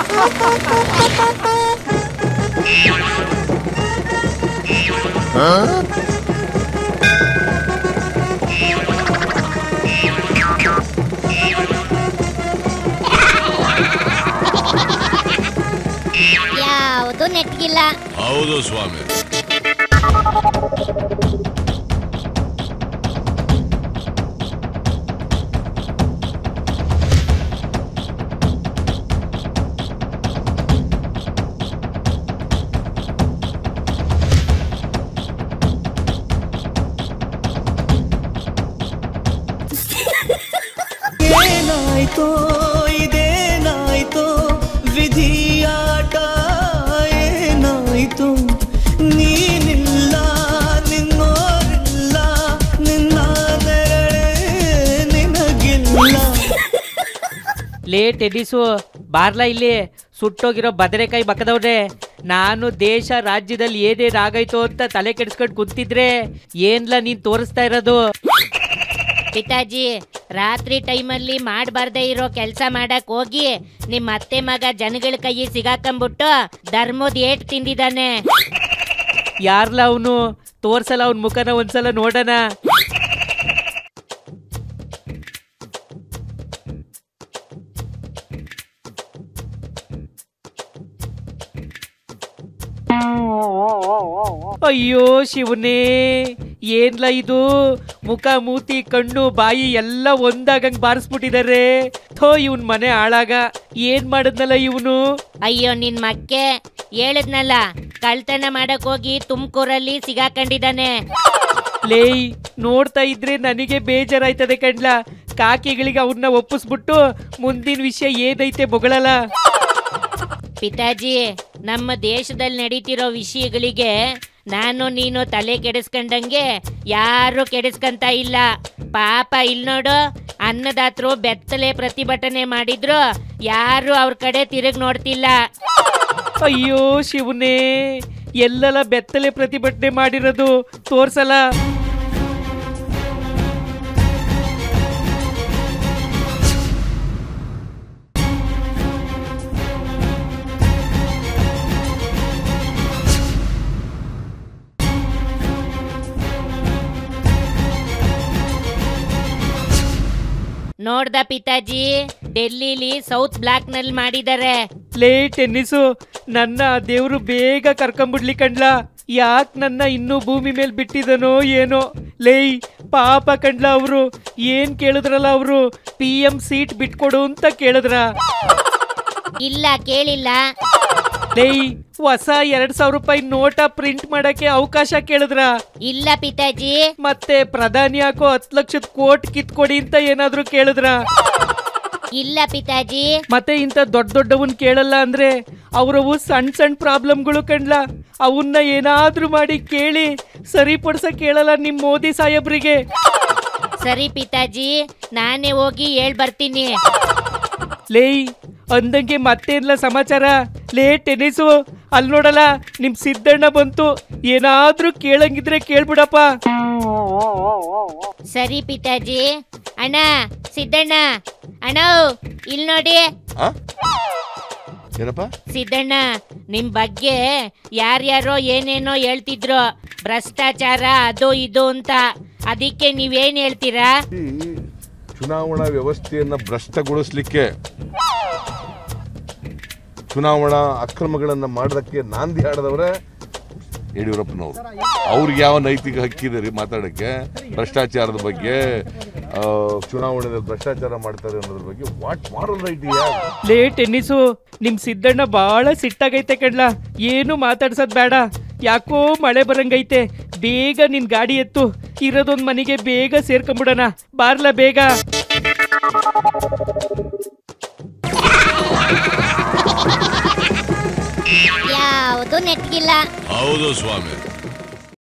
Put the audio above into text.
ಯಾವುದು ನೆಟ್ಗಿಲ್ಲ ಹೌದು ಸ್ವಾಮಿ ಏನಾಯ್ತೋ ಇದೇನಾಯ್ತೋ ವಿಧಿಯಾಟ ಏನಾಯ್ತು ನೀನಿಲ್ಲ ನಿನ್ನೋರಿಲ್ಲ ನಿನ್ನ ನೆರಳೇ ನಿನಗಿಲ್ಲ ಲೇ ಟೆನ್ನಿಸು ಬಾರ್ಲಾ ಇಲ್ಲಿ ಸುಟ್ಟೋಗಿರೋ ಬದನೆಕಾಯಿ ಬಕ್ಕದವ್ರೆ ನಾನು ದೇಶ ರಾಜ್ಯದಲ್ಲಿ ಏನೇನ್ ಆಗೈತೋ ಅಂತ ತಲೆ ಕೆಡಿಸ್ಕೊಂಡು ಕುಂತಿದ್ರೆ ಏನ್ಲ ನೀನ್ ತೋರಿಸ್ತಾ ಇರೋದು ಪಿತಾಜಿ ರಾತ್ರಿ ಟೈಮಲ್ಲಿ ಮಾಡಬಾರ್ದೇ ಇರೋ ಕೆಲಸ ಮಾಡಕ್ ಹೋಗಿ ನಿಮ್ಮ ಅತ್ತೆ ಮಗ ಜನಗಳ ಕೈ ಸಿಗಾಕೊಂಬಿಟ್ಟು ಧರ್ಮದ ಏಟ್ ತಿಂದಿದ್ದಾನೆ ಯಾರ್ಲ ಅವನು ತೋರ್ಸಲ್ಲ ಅವನ್ ಮುಖನ ಒಂದ್ಸಲ ನೋಡೋಣ ಅಯ್ಯೋ ಶಿವನೇ ಏನ್ಲ ಇದು ಮುಖ ಮೂತಿ ಕಣ್ಣು ಬಾಯಿ ಎಲ್ಲ ಒಂದಾಗಂಗ್ ಬಾರಿಸ್ಬಿಟ್ಟಿದ್ದಾರೆ ಥೋ ಇವನ್ ಮನೆ ಹಾಳಾಗ ಏನ್ ಮಾಡಿದ್ನಲ್ಲ ಇವನು ಅಯ್ಯೋ ನಿನ್ ಮಕ್ಕೆ ಹೇಳಿದ್ನಲ್ಲ ಕಳ್ತನ ಮಾಡಕ್ ಹೋಗಿ ತುಮಕೂರಲ್ಲಿ ಸಿಗಾಕೊಂಡಿದ್ದಾನೆ ಲೇಯ್ ನೋಡ್ತಾ ಇದ್ರೆ ನನಗೆ ಬೇಜಾರಾಯ್ತದೆ ಕಣ್ಲ ಕಾಕಿಗಳಿಗೆ ಅವನ್ನ ಒಪ್ಪಿಸ್ಬಿಟ್ಟು ಮುಂದಿನ ವಿಷಯ ಏನೈತೆ ಬೊಗಳಲ್ಲ ಪಿತಾಜಿ ನಮ್ಮ ದೇಶದಲ್ಲಿ ನಡೀತಿರೋ ವಿಷಯಗಳಿಗೆ ನಾನು ನೀನು ತಲೆ ಕೆಡಿಸ್ಕೊಂಡಂಗೆ ಯಾರು ಕೆಡಿಸ್ಕೊಂತ ಇಲ್ಲ ಪಾಪ ಇಲ್ ನೋಡು ಅನ್ನದಾತ್ರು ಬೆತ್ತಲೆ ಪ್ರತಿಭಟನೆ ಮಾಡಿದ್ರು ಯಾರು ಅವ್ರ ಕಡೆ ತಿರುಗ್ ನೋಡ್ತಿಲ್ಲ ಅಯ್ಯೋ ಶಿವನೇ ಎಲ್ಲೆಲ್ಲ ಬೆತ್ತಲೆ ಪ್ರತಿಭಟನೆ ಮಾಡಿರೋದು ತೋರ್ಸಲ್ಲ ನೋಡ್ದ ಪಿತಾಜಿ ಡೆಲ್ಲಿಲಿ ಸೌತ್ ಬ್ಲಾಕ್ ನಲ್ಲಿ ಮಾಡಿದ್ದಾರೆ ಲೇ ಟೆನ್ನಿಸು ನನ್ನ ದೇವ್ರು ಬೇಗ ಕರ್ಕೊಂಬಿಡ್ಲಿ ಕಣ್ಲ ಯಾಕ್ ನನ್ನ ಇನ್ನೂ ಭೂಮಿ ಮೇಲೆ ಬಿಟ್ಟಿದನೋ ಏನೋ ಲೇಯ್ ಪಾಪ ಕಣ್ಲ ಅವರು ಏನ್ ಕೇಳಿದ್ರಲ್ಲ ಅವರು ಪಿ ಎಂ ಸೀಟ್ ಬಿಟ್ಕೊಡು ಅಂತ ಕೇಳಿದ್ರ ಇಲ್ಲ ಕೇಳಿಲ್ಲ ಲೇಯ್ ಹೊಸ ಎರಡ್ ಸಾವಿರ ರೂಪಾಯಿ ನೋಟ ಪ್ರಿಂಟ್ ಮಾಡಕ್ಕೆ ಅವಕಾಶ ಕೇಳಿದ್ರ ಇಲ್ಲ ಪಿತಾಜಿ ಮತ್ತೆ ಪ್ರಧಾನಿ ಹಾಕೋ ಹತ್ ಲಕ್ಷದ ಕೋಟ್ ಕಿತ್ಕೊಡಿ ಅಂತ ಏನಾದ್ರೂ ಕೇಳಿದ್ರ ಇಲ್ಲ ಪಿತಾಜಿ ಮತ್ತೆ ಇಂಥ ದೊಡ್ಡ ದೊಡ್ಡವನ್ ಕೇಳಲ್ಲ ಅಂದ್ರೆ ಅವ್ರವು ಸಣ್ಣ ಸಣ್ಣ ಪ್ರಾಬ್ಲಮ್ಗಳು ಕಣ್ಲ ಅವನ್ನ ಏನಾದ್ರೂ ಮಾಡಿ ಕೇಳಿ ಸರಿಪಡಿಸ ಕೇಳಲ್ಲ ನಿಮ್ ಮೋದಿ ಸಾಹೇಬ್ರಿಗೆ ಸರಿ ಪಿತಾಜಿ ನಾನೇ ಹೋಗಿ ಹೇಳ್ ಬರ್ತೀನಿ ಲೇಯ್ ಅಂದಂಗೆ ಮತ್ತೇನ್ಲ ಸಮಾಚಾರ ಲೇ ಟೆನಿಸು ಅಲ್ಲಿ ನೋಡಲ್ಲ ನಿಮ್ ಸಿದ್ದಣ್ಣ ಬಂತು ಏನಾದ್ರೂ ಕೇಳಂಗಿದ್ರೆ ಕೇಳ್ಬಿಡಪ್ಪ ಸರಿ ಪಿತಾಜಿ ಅಣ್ಣ ಸಿದ್ದಣ್ಣ ಅಣ್ಣ ಇಲ್ ನೋಡಿ ಆ? ಏನಪ್ಪ ಸಿದ್ದಣ್ಣ ನಿಮ್ ಬಗ್ಗೆ ಯಾರ್ಯಾರೋ ಏನೇನೋ ಹೇಳ್ತಿದ್ರು ಭ್ರಷ್ಟಾಚಾರ ಅದು ಇದು ಅಂತ ಅದಕ್ಕೆ ನೀವೇನ್ ಹೇಳ್ತೀರಾ ಈ ಚುನಾವಣಾ ವ್ಯವಸ್ಥೆಯನ್ನ ಭ್ರಷ್ಟಗೊಳಿಸ್ಲಿಕ್ಕೆ ಚುನಾವಣಾ ಅಕ್ರಮಗಳನ್ನ ಮಾಡೋದಕ್ಕೆ ನಾಂದಿ ಹಾಡದವ್ರೆ ಯಡಿಯೂರಪ್ಪನವರು ಅವ್ರಿಗೆ ಯಾವ ನೈತಿಕ ಹಕ್ಕಿದೆ ರೀ ಮಾತಾಡಕ್ಕೆ ಭ್ರಷ್ಟಾಚಾರದ ಬಗ್ಗೆ ಆ, ಚುನಾವಣೆಯಲ್ಲಿ ಭ್ರಷ್ಟಾಚಾರ ಮಾಡ್ತಾರೆ ಅನ್ನೋದ್ರ ಬಗ್ಗೆ ವಾಟ್ ಮಾರಲ್ ರೈಟ್ ಲೇ ಟೆನ್ನಿಸು ನಿಮ್ ಸಿದ್ದಣ್ಣ ಬಾಳ ಸಿಟ್ಟಾಗೈತೆ ಕಣ್ಲ ಏನು ಮಾತಾಡ್ಸೋದ್ ಬೇಡ ಯಾಕೋ ಮಳೆ ಬರಂಗೈತೆ ಬೇಗ ನಿನ್ ಗಾಡಿ ಎತ್ತು ಇರೋದೊಂದ್ ಮನೆಗೆ ಬೇಗ ಸೇರ್ಕೊಂಬಿಡೋಣ ಬಾರ್ಲ ಬೇಗ ಯಾವುದು ನೆಟ್ಗಿಲ್ಲ ಹೌದು ಸ್ವಾಮಿ